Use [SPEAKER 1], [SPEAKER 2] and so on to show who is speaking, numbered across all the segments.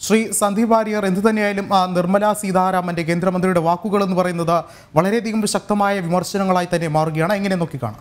[SPEAKER 1] ശ്രീ സന്ദീപ് വാര്യർ എന്തു തന്നെയായാലും ആ, നിർമ്മല സീതാരാമന്റെ കേന്ദ്രമന്ത്രിയുടെ വാക്കുകൾ എന്ന് പറയുന്നത് വളരെയധികം ശക്തമായ വിമർശനങ്ങളായി തന്നെ മാറുകയാണ് എങ്ങനെ നോക്കിക്കാണാം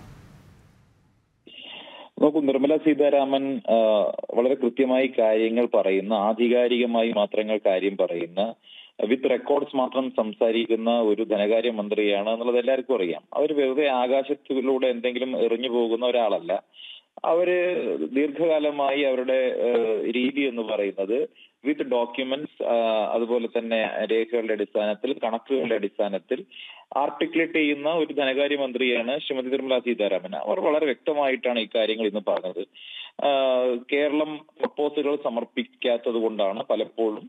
[SPEAKER 2] നോക്കൂ നിർമ്മല സീതാരാമൻ ആ, വളരെ കൃത്യമായി കാര്യങ്ങൾ പറയുന്ന ആധികാരികമായി മാത്രങ്ങൾ കാര്യം പറയുന്ന വിത്ത് റെക്കോർഡ്സ് മാത്രം സംസാരിക്കുന്ന ഒരു ധനകാര്യ മന്ത്രിയാണ് എന്നുള്ളത് എല്ലാവർക്കും അറിയാം അവർ വെറുതെ ആകാശത്തിലൂടെ എന്തെങ്കിലും എറിഞ്ഞു പോകുന്ന ഒരാളല്ല അവര് ദീർഘകാലമായി അവരുടെ ഏഹ്, രീതി എന്ന് പറയുന്നത് വിത്ത് ഡോക്യുമെന്റ്സ് അതുപോലെ തന്നെ രേഖകളുടെ അടിസ്ഥാനത്തിൽ കണക്കുകളുടെ അടിസ്ഥാനത്തിൽ ആർട്ടിക്കുലേറ്റ് ചെയ്യുന്ന ഒരു ധനകാര്യ മന്ത്രിയാണ് ശ്രീമതി നിർമ്മല സീതാരാമൻ അവർ വളരെ വ്യക്തമായിട്ടാണ് ഈ കാര്യങ്ങൾ ഇന്ന് പറഞ്ഞത് ആഹ് കേരളം പ്രപ്പോസലുകൾ സമർപ്പിക്കാത്തത് കൊണ്ടാണ് പലപ്പോഴും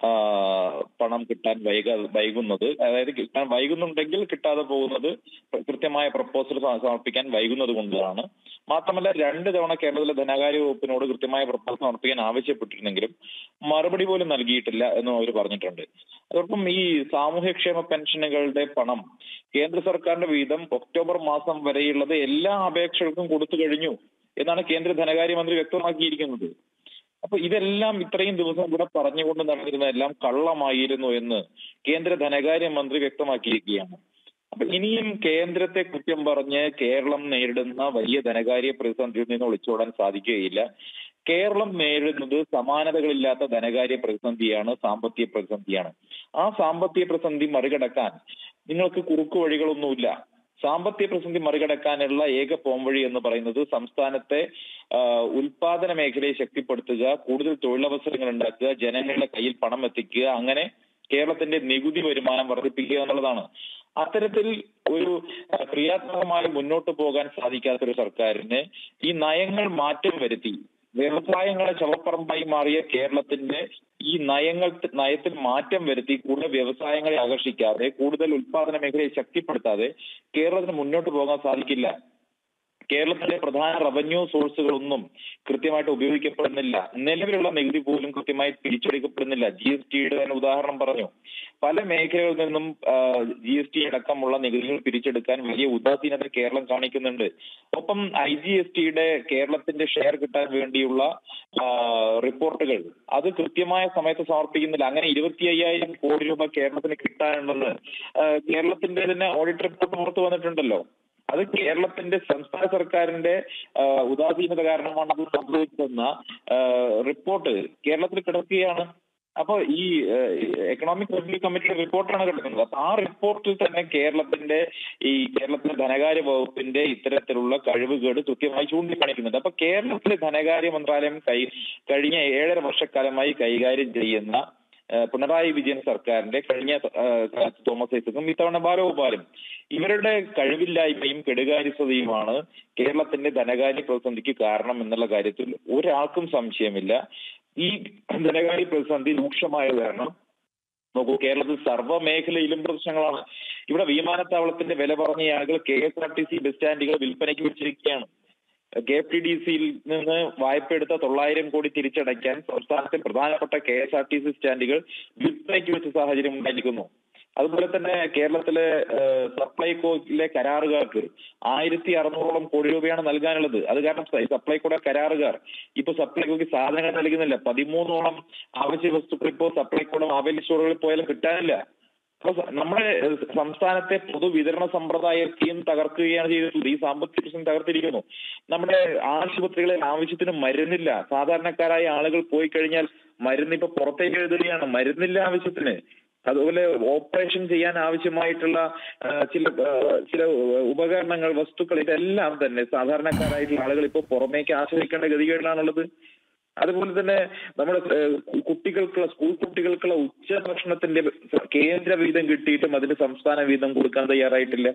[SPEAKER 2] ആഹ് പണം കിട്ടാൻ വൈക വൈകുന്നത് അതായത് കിട്ടാൻ വൈകുന്നുണ്ടെങ്കിൽ കിട്ടാതെ പോകുന്നത് കൃത്യമായ പ്രപ്പോസൽ സമർപ്പിക്കാൻ വൈകുന്നത് കൊണ്ടാണ് മാത്രമല്ല രണ്ട് തവണ കേരളത്തിലെ ധനകാര്യ വകുപ്പിനോട് കൃത്യമായ പ്രപ്പോസൽ സമർപ്പിക്കാൻ ആവശ്യപ്പെട്ടിരുന്നെങ്കിലും മറുപടി പോലും നൽകിയിട്ടില്ല എന്നും അവർ പറഞ്ഞിട്ടുണ്ട് അതോടൊപ്പം ഈ സാമൂഹ്യക്ഷേമ പെൻഷനുകളുടെ പണം കേന്ദ്ര സർക്കാരിന്റെ വീതം ഒക്ടോബർ മാസം വരെയുള്ളത് എല്ലാ അപേക്ഷകൾക്കും കൊടുത്തു കഴിഞ്ഞു എന്നാണ് കേന്ദ്ര ധനകാര്യമന്ത്രി വ്യക്തമാക്കിയിരിക്കുന്നത് അപ്പൊ ഇതെല്ലാം ഇത്രയും ദിവസം ഇവിടെ പറഞ്ഞുകൊണ്ട് നടന്നിരുന്നതെല്ലാം കള്ളമായിരുന്നു എന്ന് കേന്ദ്ര ധനകാര്യ മന്ത്രി വ്യക്തമാക്കിയിരിക്കുകയാണ് അപ്പൊ ഇനിയും കേന്ദ്രത്തെ കുറ്റം പറഞ്ഞ് കേരളം നേരിടുന്ന വലിയ ധനകാര്യ പ്രതിസന്ധിയിൽ നിന്ന് ഒളിച്ചോടാൻ സാധിക്കുകയില്ല കേരളം നേരിടുന്നത് സമാനതകളില്ലാത്ത ധനകാര്യ പ്രതിസന്ധിയാണ് സാമ്പത്തിക പ്രതിസന്ധിയാണ് ആ സാമ്പത്തിക പ്രതിസന്ധി മറികടക്കാൻ നിങ്ങൾക്ക് കുറുക്കു വഴികളൊന്നുമില്ല സാമ്പത്തിക പ്രതിസന്ധി മറികടക്കാനുള്ള ഏക പോംവഴി എന്ന് പറയുന്നത് സംസ്ഥാനത്തെ ആ, ഉൽപാദന മേഖലയെ ശക്തിപ്പെടുത്തുക കൂടുതൽ തൊഴിലവസരങ്ങൾ ഉണ്ടാക്കുക ജനങ്ങളുടെ കയ്യിൽ പണം എത്തിക്കുക അങ്ങനെ കേരളത്തിന്റെ നികുതി വരുമാനം വർദ്ധിപ്പിക്കുക എന്നുള്ളതാണ് അത്തരത്തിൽ ഒരു ആ, ക്രിയാത്മകമായി മുന്നോട്ട് പോകാൻ സാധിക്കാത്ത ഒരു സർക്കാരിന് ഈ നയങ്ങൾ മാറ്റം വരുത്തി വ്യവസായങ്ങളെ ശവപ്പറമ്പായി മാറിയ കേരളത്തിന്റെ ഈ നയങ്ങൾ നയത്തിൽ മാറ്റം വരുത്തി കൂടുതൽ വ്യവസായങ്ങളെ ആകർഷിക്കാതെ കൂടുതൽ ഉൽപാദന മേഖലയെ ശക്തിപ്പെടുത്താതെ കേരളത്തിന് മുന്നോട്ട് പോകാൻ സാധിക്കില്ല കേരളത്തിലെ പ്രധാന റവന്യൂ സോഴ്സുകളൊന്നും കൃത്യമായിട്ട് ഉപയോഗിക്കപ്പെടുന്നില്ല നിലവിലുള്ള നികുതി പോലും കൃത്യമായി തിരിച്ചെടുക്കപ്പെടുന്നില്ല ജി എസ് ടിയുടെ തന്നെ ഉദാഹരണം പറഞ്ഞു പല മേഖലകളിൽ നിന്നും ജി എസ് ടി അടക്കമുള്ള നികുതികൾ പിരിച്ചെടുക്കാൻ വലിയ ഉദാസീനത കേരളം കാണിക്കുന്നുണ്ട് ഒപ്പം ഐ ജി എസ് ടിയുടെ കേരളത്തിന്റെ ഷെയർ കിട്ടാൻ വേണ്ടിയുള്ള ആ, റിപ്പോർട്ടുകൾ അത് കൃത്യമായ സമയത്ത് സമർപ്പിക്കുന്നില്ല അങ്ങനെ ഇരുപത്തി അയ്യായിരം കോടി രൂപ കേരളത്തിന് കിട്ടാനുണ്ടെന്ന് ആ, കേരളത്തിന്റെ തന്നെ ഓഡിറ്റ് റിപ്പോർട്ട് പുറത്തു വന്നിട്ടുണ്ടല്ലോ അത് കേരളത്തിന്റെ സംസ്ഥാന സർക്കാരിന്റെ ആ, ഉദാസീനത കാരണമാണ് അത് സംഭവിച്ചതെന്ന ആ, റിപ്പോർട്ട് കേരളത്തിൽ കിടക്കുകയാണ് അപ്പൊ ഈ എക്കണോമിക് റിവ്യൂ കമ്മിറ്റിയുടെ റിപ്പോർട്ടാണ് കിടക്കുന്നത് അപ്പൊ ആ റിപ്പോർട്ടിൽ തന്നെ കേരളത്തിന്റെ ഈ കേരളത്തിലെ ധനകാര്യ വകുപ്പിന്റെ ഇത്തരത്തിലുള്ള കഴിവുകേട് കൃത്യമായി ചൂണ്ടിക്കാണിക്കുന്നുണ്ട് അപ്പൊ കേരളത്തിലെ ധനകാര്യ മന്ത്രാലയം കൈ കഴിഞ്ഞ ഏഴര വർഷക്കാലമായി കൈകാര്യം ചെയ്യുന്ന ആ, പിണറായി വിജയൻ സർക്കാരിന്റെ കഴിഞ്ഞ ആ, കാലത്ത് തോമസ് ഐസക്കും ഇത്തവണ ബാലഗോപാലും ഇവരുടെ കഴിവില്ലായ്മയും കെടുകാര്യസ്ഥതയുമാണ് കേരളത്തിന്റെ ധനകാര്യ പ്രതിസന്ധിക്ക് കാരണം എന്നുള്ള കാര്യത്തിൽ ഒരാൾക്കും സംശയമില്ല ഈ ധനകാര്യ പ്രതിസന്ധി രൂക്ഷമായത് കാരണം നോക്കൂ കേരളത്തിൽ സർവ്വ മേഖലയിലും പ്രശ്നങ്ങളാണ് ഇവിടെ വിമാനത്താവളത്തിന്റെ വില പറഞ്ഞ ആളുകൾ K S R T C bus സ്റ്റാൻഡുകൾ വിൽപ്പനയ്ക്ക് വെച്ചിരിക്കുകയാണ് കെ എഫ് ടി ഡി സിയിൽ നിന്ന് വായ്പ എടുത്ത തൊള്ളായിരം കോടി തിരിച്ചടയ്ക്കാൻ സംസ്ഥാനത്തെ പ്രധാനപ്പെട്ട K S R T C സ്റ്റാൻഡുകൾ വിൽപ്പനയ്ക്ക് വെച്ച സാഹചര്യം ഉണ്ടായിരിക്കുന്നു അതുപോലെ തന്നെ കേരളത്തിലെ ഏഹ്, സപ്ലൈകോയിലെ കരാറുകാർക്ക് ആയിരത്തി അറുന്നൂറോളം കോടി രൂപയാണ് നൽകാനുള്ളത് അത് കാരണം സ- സപ്ലൈകോയുടെ കരാറുകാർ ഇപ്പൊ സപ്ലൈകോയ്ക്ക് സാധനങ്ങൾ നൽകുന്നില്ല പതിമൂന്നോളം ആവശ്യ വസ്തുക്കൾ ഇപ്പോൾ സപ്ലൈകോയുടെ മാവേലി സ്റ്റോറുകളിൽ പോയാലും കിട്ടാനില്ല അപ്പൊ സ- നമ്മുടെ ഏഹ്, സംസ്ഥാനത്തെ പൊതുവിതരണ സമ്പ്രദായത്തെയും തകർക്കുകയാണ് ചെയ്തിട്ടുള്ളത് ഈ സാമ്പത്തിക പ്രശ്നം തകർത്തിരിക്കുന്നു നമ്മുടെ ആശുപത്രികളിൽ ആവശ്യത്തിന് മരുന്നില്ല സാധാരണക്കാരായ ആളുകൾ പോയി കഴിഞ്ഞാൽ മരുന്ന് ഇപ്പൊ പുറത്തേക്ക് എഴുതുകയാണ് മരുന്നില്ല ആവശ്യത്തിന് അതുപോലെ ഓപ്പറേഷൻ ചെയ്യാൻ ആവശ്യമായിട്ടുള്ള ആ, ചില ആ, ചില ഉപകരണങ്ങൾ വസ്തുക്കൾ ഇതെല്ലാം തന്നെ സാധാരണക്കാരായിട്ടുള്ള ആളുകൾ ഇപ്പോൾ പുറമേക്ക് ആശ്രയിക്കേണ്ട ഗതികേടിലാണുള്ളത് അതുപോലെ തന്നെ നമ്മുടെ ഏഹ്, കുട്ടികൾക്കുള്ള സ്കൂൾ കുട്ടികൾക്കുള്ള ഉച്ചഭക്ഷണത്തിന്റെ കേന്ദ്ര വീതം കിട്ടിയിട്ടും അതിന് സംസ്ഥാന വീതം കൊടുക്കാൻ തയ്യാറായിട്ടില്ല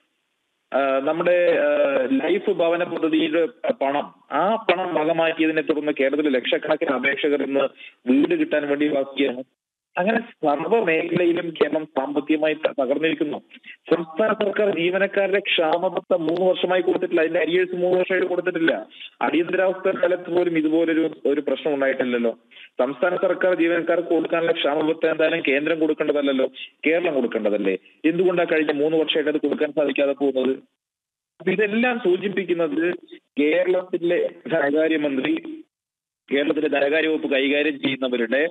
[SPEAKER 2] ആ, നമ്മുടെ ആ, ലൈഫ് ഭവന പദ്ധതിയുടെ പണം ആ പണം വകമാറ്റിയതിനെ തുടർന്ന് കേരളത്തിലെ ലക്ഷക്കണക്കിന് അപേക്ഷകർ ഇന്ന് വീട് കിട്ടാൻ വേണ്ടി ബാക്കിയാണ് അങ്ങനെ സർവ്വ മേഖലയിലും കേരളം സാമ്പത്തികമായി ത- തകർന്നിരിക്കുന്നു സംസ്ഥാന സർക്കാർ ജീവനക്കാരുടെ ക്ഷാമബത്ത മൂന്ന് വർഷമായി കൊടുത്തിട്ടില്ല അതിന്റെ അരിയേഴ്സ് മൂന്ന് വർഷമായിട്ട് കൊടുത്തിട്ടില്ല അടിയന്തരാവസ്ഥ കാലത്ത് പോലും ഇതുപോലൊരു ഒരു പ്രശ്നം ഉണ്ടായിട്ടില്ലല്ലോ സംസ്ഥാന സർക്കാർ ജീവനക്കാർക്ക് കൊടുക്കാനുള്ള ക്ഷാമബത്ത എന്തായാലും കേന്ദ്രം കൊടുക്കേണ്ടതല്ലല്ലോ കേരളം കൊടുക്കേണ്ടതല്ലേ എന്തുകൊണ്ടാണ് കഴിഞ്ഞ മൂന്ന് വർഷമായിട്ട് അത് കൊടുക്കാൻ സാധിക്കാതെ പോകുന്നത് അപ്പൊ ഇതെല്ലാം സൂചിപ്പിക്കുന്നത് കേരളത്തിലെ ധനകാര്യമന്ത്രി കേരളത്തിലെ ധനകാര്യ വകുപ്പ് കൈകാര്യം ചെയ്യുന്നവരുടെ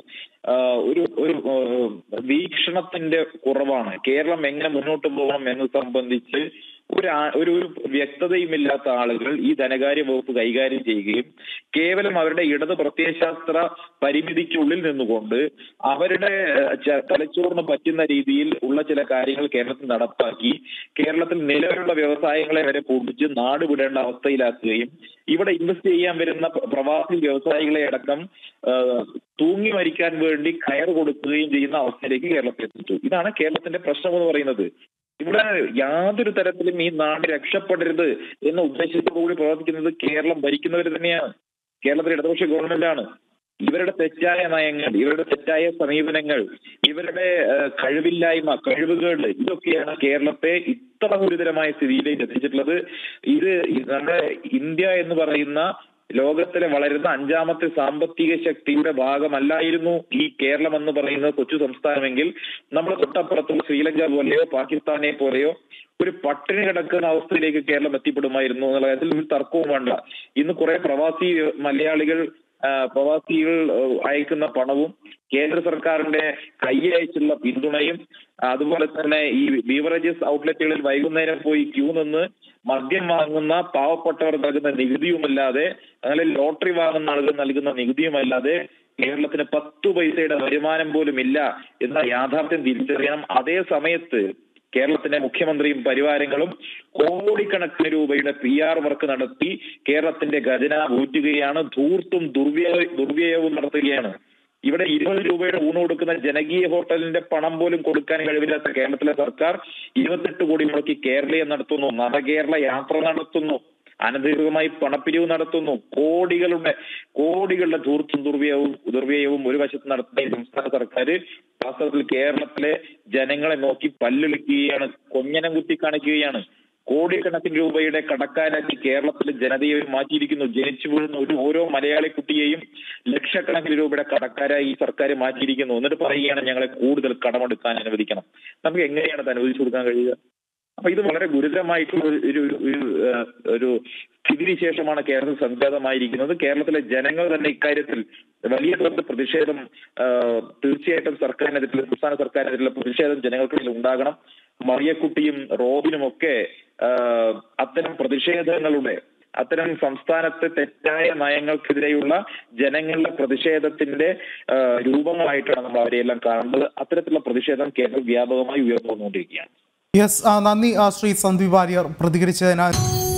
[SPEAKER 2] ആ, ഒരു ഒരു ആ, വീക്ഷണത്തിന്റെ കുറവാണ് കേരളം എങ്ങനെ മുന്നോട്ട് പോകണം എന്ന് സംബന്ധിച്ച് ഒരു ആ- ഒരു ഒരു വ്യക്തതയുമില്ലാത്ത ആളുകൾ ഈ ധനകാര്യ വകുപ്പ് കൈകാര്യം ചെയ്യുകയും കേവലം അവരുടെ ഇടത് പ്രത്യയശാസ്ത്ര പരിമിതിക്കുള്ളിൽ നിന്നുകൊണ്ട് അവരുടെ ഏഹ്, ച- തലച്ചോറിന് പറ്റുന്ന രീതിയിൽ ഉള്ള ചില കാര്യങ്ങൾ കേരളത്തിൽ നടപ്പാക്കി കേരളത്തിൽ നിലവിലുള്ള വ്യവസായങ്ങളെ വരെ പൊടിച്ച് നാട് വിടേണ്ട അവസ്ഥയിലാക്കുകയും ഇവിടെ ഇൻവെസ്റ്റ് ചെയ്യാൻ വരുന്ന പ്ര- പ്രവാസി വ്യവസായികളെ അടക്കം ഏഹ്, തൂങ്ങി മരിക്കാൻ വേണ്ടി കയർ കൊടുക്കുകയും ചെയ്യുന്ന അവസ്ഥയിലേക്ക് കേരളത്തിൽ എത്തിച്ചു ഇതാണ് കേരളത്തിന്റെ പ്രശ്നം എന്ന് പറയുന്നത് ഇവിടെ യാതൊരു തരത്തിലും ഈ നാട് രക്ഷപ്പെടരുത് എന്ന ഉദ്ദേശത്തോടുകൂടി പ്രവർത്തിക്കുന്നത് കേരളം ഭരിക്കുന്നവർ തന്നെയാണ് കേരളത്തിലെ ഇടതുപക്ഷ ഗവൺമെന്റാണ് ഇവരുടെ തെറ്റായ നയങ്ങൾ ഇവരുടെ തെറ്റായ സമീപനങ്ങൾ ഇവരുടെ ഏഹ്, കഴിവില്ലായ്മ കഴിവുകേട് ഇതൊക്കെയാണ് കേരളത്തെ ഇത്ര ഗുരുതരമായ സ്ഥിതിയിലേക്ക് എത്തിച്ചിട്ടുള്ളത് ഇത് നമ്മുടെ ഇന്ത്യ എന്ന് പറയുന്ന ലോകത്തിലെ വളരുന്ന അഞ്ചാമത്തെ സാമ്പത്തിക ശക്തിയുടെ ഭാഗമല്ലായിരുന്നു ഈ കേരളം എന്ന് പറയുന്ന കൊച്ചു സംസ്ഥാനമെങ്കിൽ നമ്മൾ തൊട്ടപ്പുറത്തുള്ള ശ്രീലങ്ക പോലെയോ പാകിസ്ഥാനെ പോലെയോ ഒരു പട്ടിണി കിടക്കുന്ന അവസ്ഥയിലേക്ക് കേരളം എത്തിപ്പെടുമായിരുന്നു എന്നുള്ള കാര്യത്തിൽ ഒരു തർക്കവും വേണ്ട ഇന്ന് കുറെ പ്രവാസി മലയാളികൾ ആ, പ്രവാസികൾ ആ, അയക്കുന്ന പണവും കേന്ദ്ര സർക്കാരിന്റെ കൈയയച്ചുള്ള പിന്തുണയും അതുപോലെ തന്നെ ഈ ബീവറേജസ് ഔട്ട്ലെറ്റുകളിൽ വൈകുന്നേരം പോയി ക്യൂ നിന്ന് മദ്യം വാങ്ങുന്ന പാവപ്പെട്ടവർ നൽകുന്ന നികുതിയുമല്ലാതെ അങ്ങനെ ലോട്ടറി വാങ്ങുന്ന ആളുകൾ നൽകുന്ന നികുതിയുമല്ലാതെ കേരളത്തിന് പത്തു പൈസയുടെ വരുമാനം പോലും ഇല്ല എന്ന യാഥാർത്ഥ്യം തിരിച്ചറിയണം അതേ സമയത്ത് കേരളത്തിന്റെ മുഖ്യമന്ത്രിയും പരിവാരങ്ങളും കോടിക്കണക്കിന് രൂപയുടെ പി ആർ വർക്ക് നടത്തി കേരളത്തിന്റെ ഖജനാവ് ഊറ്റുകയാണ് ധൂർത്തും ദുർവ്യയ ദുർവ്യയവും നടത്തുകയാണ് ഇവിടെ ഇരുപത് രൂപയുടെ ഊണ് കൊടുക്കുന്ന ജനകീയ ഹോട്ടലിന്റെ പണം പോലും കൊടുക്കാൻ കഴിവില്ലാത്ത കേരളത്തിലെ സർക്കാർ ഇരുപത്തെട്ട് കോടി മുടക്കി കേരളീയം നടത്തുന്നു നവകേരള യാത്ര നടത്തുന്നു അനധികൃതമായി പണപ്പിരിവ് നടത്തുന്നു കോടികളുടെ കോടികളുടെ ധൂർത്തും ദുർവ്യയവും ദുർവ്യയവും ഒരു വശത്ത് നടത്തുന്ന ഈ സംസ്ഥാന സർക്കാർ വാസ്തവത്തിൽ കേരളത്തിലെ ജനങ്ങളെ നോക്കി പല്ലിളിക്കുകയാണ് കൊഞ്ഞനം കുത്തി കാണിക്കുകയാണ് കോടിക്കണക്കിന് രൂപയുടെ കടക്കാരാക്കി കേരളത്തിലെ ജനതയെ മാറ്റിയിരിക്കുന്നു ജനിച്ചു വീഴുന്ന ഒരു ഓരോ മലയാളി കുട്ടിയെയും ലക്ഷക്കണക്കിന് രൂപയുടെ കടക്കാരായി ഈ സർക്കാർ മാറ്റിയിരിക്കുന്നു എന്നിട്ട് പറയുകയാണ് ഞങ്ങളെ കൂടുതൽ കടമെടുക്കാൻ അനുവദിക്കണം നമുക്ക് എങ്ങനെയാണ് അത് അനുവദിച്ചു കൊടുക്കാൻ കഴിയുക അപ്പൊ ഇത് വളരെ ഗുരുതരമായിട്ടുള്ള ഒരു ഒരു ഒരു ഏഹ്, ഒരു സ്ഥിതിവിശേഷമാണ് കേരളത്തിൽ സംജാതമായിരിക്കുന്നത് കേരളത്തിലെ ജനങ്ങൾ തന്നെ ഇക്കാര്യത്തിൽ വലിയ തോതിൽ പ്രതിഷേധം ഏഹ്, തീർച്ചയായിട്ടും സർക്കാരിനെതിരെ സംസ്ഥാന സർക്കാരിനെതിരെ പ്രതിഷേധം ജനങ്ങൾക്കിടയിൽ ഉണ്ടാകണം മറിയക്കുട്ടിയും റോബിനും ഒക്കെ ഏഹ്, അത്തരം പ്രതിഷേധങ്ങളുടെ അത്തരം സംസ്ഥാനത്തെ തെറ്റായ നയങ്ങൾക്കെതിരെയുള്ള ജനങ്ങളുടെ പ്രതിഷേധത്തിന്റെ ഏഹ്, രൂപങ്ങളായിട്ടാണ് നമ്മൾ അവരെയെല്ലാം കാണുന്നത് അത്തരത്തിലുള്ള പ്രതിഷേധം കേരളം വ്യാപകമായി ഉയർന്നു വന്നുകൊണ്ടിരിക്കുകയാണ്
[SPEAKER 1] യെസ് നന്ദി ആ, ശ്രീ സന്ദീപ് വാര്യർ പ്രതികരിച്ചതിനാൽ